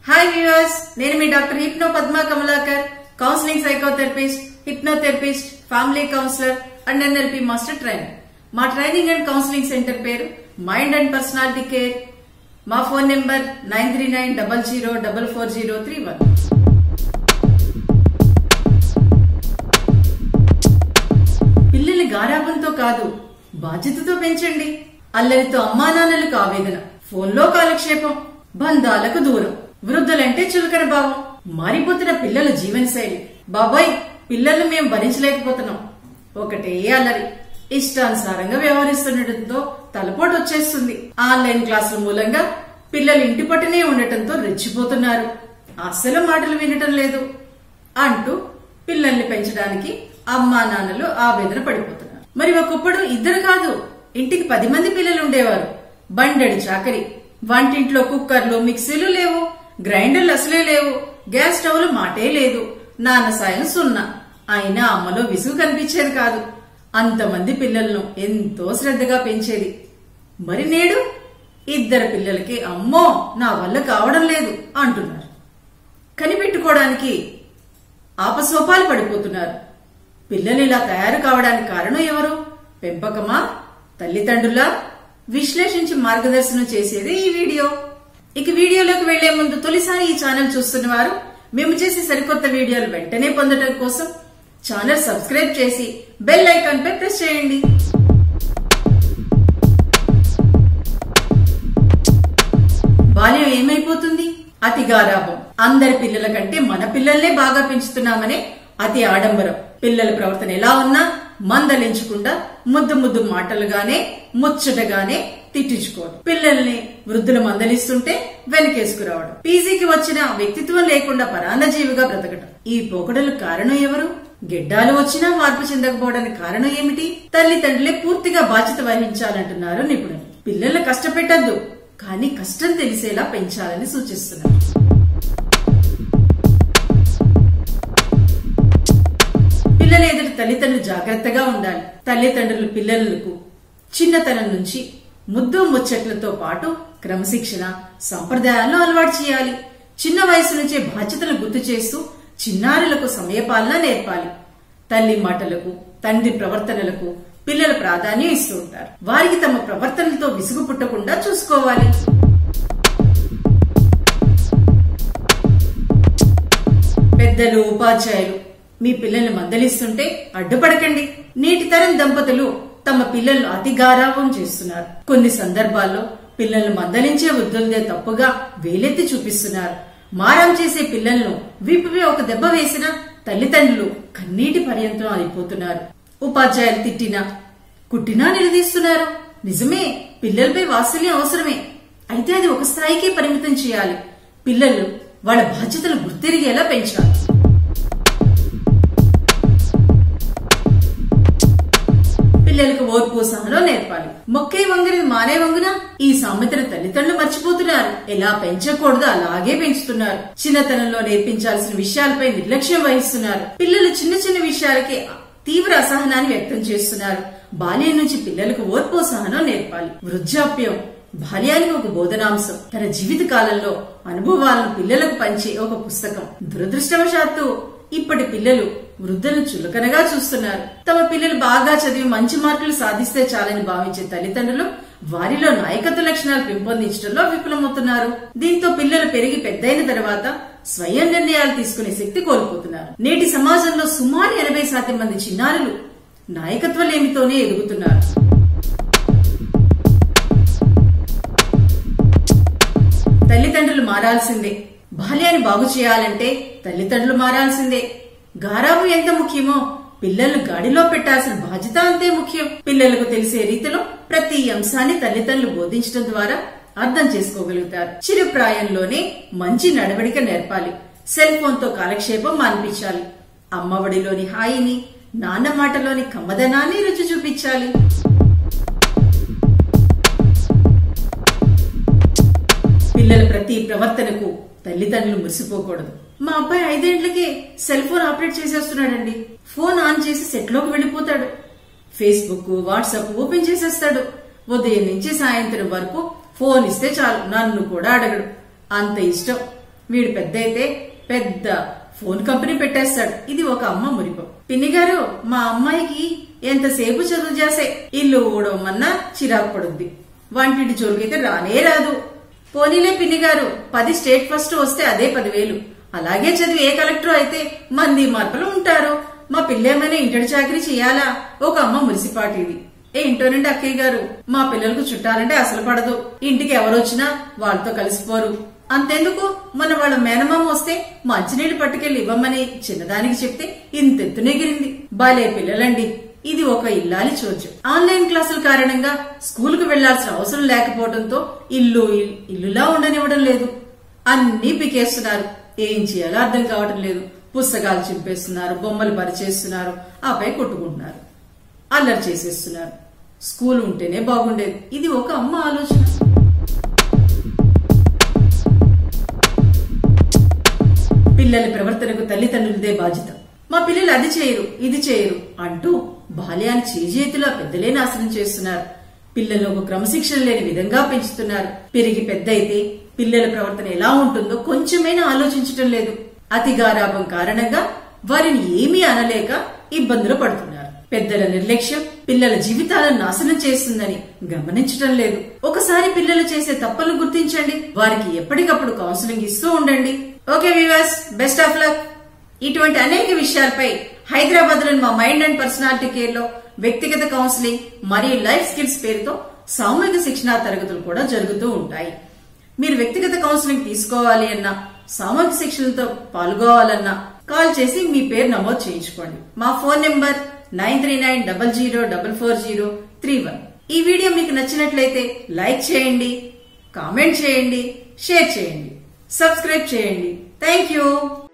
hi viewers నేను మీ doctor hypno Padma Kamalakar counselling psychotherapist hypnotherapist family counsellor and NLP master trainer మా training and counselling centre పేరు mind and personality care మా phone number nine three nine double zero double four zero three one పిల్లల్ని గారాబంతో కాదు బాధ్యతతో పెంచండి అల్లరితో అమ్మా నాన్నలకు ఆవేదన ఫోన్లో కాలక్షేపం బంధాలకు దూరం వృద్ధులంటే చులకన భావం మారిపోతున్న పిల్లల జీవనశైలి బాబాయ్ పిల్లల్ని మేము భరించలేకపోతున్నాం ఒకటే అల్లరి ఇష్టానుసారంగా వ్యవహరిస్తుండటంతో తలపోటు వచ్చేస్తుంది ఆన్లైన్ క్లాసుల మూలంగా పిల్లలు ఇంటి పట్టునే ఉండటంతో రెచ్చిపోతున్నారు అస్సలు మాటలు వినటం లేదు అంటూ పిల్లల్ని పెంచడానికి అమ్మా నాన్నలు ఆవేదన పడిపోతున్నారు మరి ఒకప్పుడు ఇద్దరు కాదు ఇంటికి పది మంది పిల్లలు ఉండేవారు బండెడు చాకరి వంటింట్లో కుక్కర్లు మిక్సీలు లేవు గ్రైండర్లు అసలే లేవు గ్యాస్ స్టవ్లు మాటే లేదు నాన్న సాయం సున్నా అయినా అమ్మలో విసుగు కనిపించేది కాదు అంతమంది పిల్లలను ఎంతో శ్రద్ధగా పెంచేది మరి నేడు ఇద్దరు పిల్లలకి అమ్మో నా వల్ల కావడం లేదు అంటున్నారు కనిపెట్టుకోవడానికి ఆపసోపాలు పడిపోతున్నారు పిల్లలు ఇలా తయారు కావడానికి కారణం ఎవరు పెంపకమా తల్లిదండ్రులా విశ్లేషించి మార్గదర్శనం చేసేది ఈ వీడియో ఇక వీడియోలోకి వెళ్లే ముందు తొలిసారి ఈ ఛానల్ చూస్తున్న వారు మేము చేసే సరికొత్త వీడియోలు వెంటనే పొందడం కోసం ఛానల్ సబ్స్క్రైబ్ చేసి బెల్ ఐకాన్ పై ప్రెస్ చేయండి బాల్యం ఏమైపోతుంది అతి గారాభం అందరి పిల్లల కంటే మన పిల్లల్నే బాగా పెంచుతున్నామనే అతి ఆడంబరం పిల్లల ప్రవర్తన ఎలా ఉన్నా మందలించకుండా ముద్దు ముద్దు మాటలుగానే ముచ్చటగానే తిట్టించుకోవడం పిల్లల్ని వృద్ధులు మందలిస్తుంటే వెనకేసుకురావడం పీజీకి వచ్చిన వ్యక్తిత్వం లేకుండా పరాన్నజీవిగా బ్రతకటం ఈ పోకడలు కారణం ఎవరు గిడ్డాలు వచ్చినా మార్పు చెందకపోవడానికి కారణం ఏమిటి తల్లిదండ్రులే పూర్తిగా బాధ్యత వహించాలంటున్నారు నిపుణులు పిల్లలు కష్టపెట్టద్దు కానీ కష్టం తెలిసేలా పెంచాలని సూచిస్తున్నారు పిల్లల ఎదుటి తల్లిదండ్రులు జాగ్రత్తగా ఉండాలి తల్లిదండ్రులు పిల్లలకు చిన్నతనం నుంచి ముద్దు ముచ్చట్లతో పాటు క్రమశిక్షణ సంప్రదాయాలను అలవాటు చేయాలి చిన్న వయసు నుంచే బాధ్యతలు గుర్తు చేస్తూ చిన్నారులకు సమయపాలన నేర్పాలి తల్లి మాటలకు తండ్రి ప్రవర్తనలకు పిల్లలు ప్రాధాన్యం ఇస్తూ ఉంటారు వారికి తమ ప్రవర్తనలతో విసుగు పుట్టకుండా చూసుకోవాలి పెద్దలు ఉపాధ్యాయులు మీ పిల్లల్ని మందలిస్తుంటే అడ్డుపడకండి నేటి తరం దంపతులు తమ పిల్లలను అతి గారాభం చేస్తున్నారు కొన్ని సందర్భాల్లో పిల్లలను మందలించే వృద్ధులదే తప్పుగా వేలెత్తి చూపిస్తున్నారు మారం చేసే పిల్లలను వీపుపై ఒక దెబ్బ వేసినా తల్లిదండ్రులు కన్నీటి పర్యంతం అయిపోతున్నారు ఉపాధ్యాయులు తిట్టినా కుట్టినా నిలదీస్తున్నారు నిజమే పిల్లలపై వాత్సల్యం అవసరమే అయితే అది ఒక స్థాయికే పరిమితం చేయాలి పిల్లలు వాళ్ళ బాధ్యతలు గుర్తిరిగేలా పెంచాలి పిల్లలకు ఓర్పు సహనం నేర్పాలి మొక్కే వంగని మానే వంగున ఈ సామెతను తల్లిదండ్రులు మర్చిపోతున్నారు ఎలా పెంచకూడదో అలాగే పెంచుతున్నారు చిన్నతనంలో నేర్పించాల్సిన విషయాలపై నిర్లక్ష్యం వహిస్తున్నారు పిల్లలు చిన్న చిన్న విషయాలకే తీవ్ర అసహనాన్ని వ్యక్తం చేస్తున్నారు బాల్యం నుంచి పిల్లలకు ఓర్పు సహనం నేర్పాలి వృద్ధాప్యం బాల్యానికి ఒక బోధనాంశం తన జీవిత కాలంలో అనుభవాలను పిల్లలకు పంచే ఒక పుస్తకం దురదృష్టవశాత్తు ఇప్పటి పిల్లలు వృద్ధులను చులకనగా చూస్తున్నారు తమ పిల్లలు బాగా చదివి మంచి మార్కులు సాధిస్తే చాలని భావించే తల్లిదండ్రులు వారిలో నాయకత్వ లక్షణాలు పెంపొందించడంలో విఫలమవుతున్నారు దీంతో పిల్లలు పెరిగి పెద్దయిన తర్వాత స్వయం నిర్ణయాలు తీసుకునే శక్తి కోల్పోతున్నారు నేటి సమాజంలో సుమారు ఎనభై శాతం మంది చిన్నారులు నాయకత్వలేమితోనే ఎదుగుతున్నారు తల్లిదండ్రులు మారాల్సిందే బాల్యాన్ని బాగు చేయాలంటే తల్లిదండ్రులు మారాల్సిందే గారాబు ఎంత ముఖ్యమో పిల్లలను గాడిలో పెట్టాల్సిన బాధ్యత అంతే ముఖ్యం పిల్లలకు తెలిసే రీతిలో ప్రతి అంశాన్ని తల్లిదండ్రులు బోధించడం ద్వారా అర్థం చేసుకోగలుగుతారు చిరు ప్రాయంలోనే మంచి నడవడిక నేర్పాలి సెల్ ఫోన్ తో కాలక్షేపం మానిపించాలి అమ్మఒడిలోని హాయిని నాన్న మాటలోని కమ్మదనాన్ని రుచి చూపించాలి పిల్లల ప్రతి ప్రవర్తనకు తల్లిదండ్రులు మురిసిపోకూడదు మా అబ్బాయి ఐదేండ్లకే సెల్ ఫోన్ ఆపరేట్ చేసేస్తున్నాడండి ఫోన్ ఆన్ చేసి సెట్ లోకి వెళ్లిపోతాడు ఫేస్బుక్ వాట్సాప్ ఓపెన్ చేసేస్తాడు ఉదయం నుంచి సాయంత్రం వరకు ఫోన్ ఇస్తే చాలు నన్ను కూడా అడగడు అంత ఇష్టం వీడు పెద్ద అయితే పెద్ద ఫోన్ కంపెనీ పెట్టేస్తాడు ఇది ఒక అమ్మ మురిపం పిన్ని గారు మా అమ్మాయికి ఎంతసేపు చదువు చేసే ఇల్లు ఊడవమన్నా చిరాకు పడుద్ది వంటింటి జోలికైతే రానే రాదు పోనీలే పిన్ని గారు పది స్టేట్ ఫస్ట్ వస్తే అదే పదివేలు అలాగే చదివి ఏ కలెక్టర్ అయితే మంది మార్పులు ఉంటారు మా పిల్లేమైనా ఇంటడి చాకరీ చేయాలా ఒక అమ్మ మురిసిపాటిది ఏ ఇంటోనండి అక్కయ్య గారు మా పిల్లలకు చుట్టాలంటే అసలు పడదు ఇంటికి ఎవరొచ్చినా వాళ్ళతో కలిసిపోరు అంతెందుకు మన వాళ్ళ మేనమామ వస్తే మంచినీళ్ళు పట్టుకెళ్లి ఇవ్వమని చిన్నదానికి చెప్తే ఇంతెత్తునెగిరింది బాలే పిల్లలండి ఇది ఒక ఇల్లాలి చోచు ఆన్లైన్ క్లాసుల కారణంగా స్కూల్ కు వెళ్లాల్సిన అవసరం లేకపోవడంతో ఇల్లు ఇల్- ఇల్లులా ఉండనివ్వడం లేదు అన్ని పికేస్తున్నారు ఏం చేయాలో అర్థం కావడం లేదు పుస్తకాలు చింపేస్తున్నారు బొమ్మలు పరిచేస్తున్నారు ఆపై కొట్టుకుంటున్నారు అల్లరి చేసేస్తున్నారు స్కూల్ ఉంటేనే బాగుండేది ఇది ఒక అమ్మ ఆలోచన పిల్లల ప్రవర్తనకు తల్లిదండ్రులదే బాధ్యత మా పిల్లలు అది చేయరు ఇది చేయరు అంటూ బాల్యాన్ని చేజేతులా పెద్దలే నాశనం చేస్తున్నారు పిల్లలను ఒక క్రమశిక్షణ లేని విధంగా పెంచుతున్నారు పెరిగి పెద్ద అయితే పిల్లల ప్రవర్తన ఎలా ఉంటుందో కొంచెమైనా ఆలోచించటం లేదు అతి గారాభం కారణంగా వారిని ఏమీ అనలేక ఇబ్బందులు పడుతున్నారు పెద్దల నిర్లక్ష్యం పిల్లల జీవితాలను నాశనం చేస్తుందని గమనించటం లేదు ఒకసారి పిల్లలు చేసే తప్పులు గుర్తించండి వారికి ఎప్పటికప్పుడు కౌన్సిలింగ్ ఇస్తూ ఉండండి okay viewers best of luck ఇటువంటి అనేక విషయాలపై హైదరాబాద్ లోని మా మైండ్ అండ్ పర్సనాలిటీ కేర్ లో వ్యక్తిగత కౌన్సిలింగ్ మరియు లైఫ్ స్కిల్స్ పేరుతో సామూహిక శిక్షణా తరగతులు కూడా జరుగుతూ ఉంటాయి మీరు వ్యక్తిగత కౌన్సిలింగ్ తీసుకోవాలి అన్నా సామూహిక శిక్షణలతో పాల్గొవాలన్నా కాల్ చేసి మీ పేరు నమోదు చేయించుకోండి మా phone number nine three nine double zero double four zero three one ఈ వీడియో మీకు నచ్చినట్లయితే లైక్ చేయండి కామెంట్ చేయండి షేర్ చేయండి సబ్స్క్రైబ్ చేయండి థ్యాంక్ యూ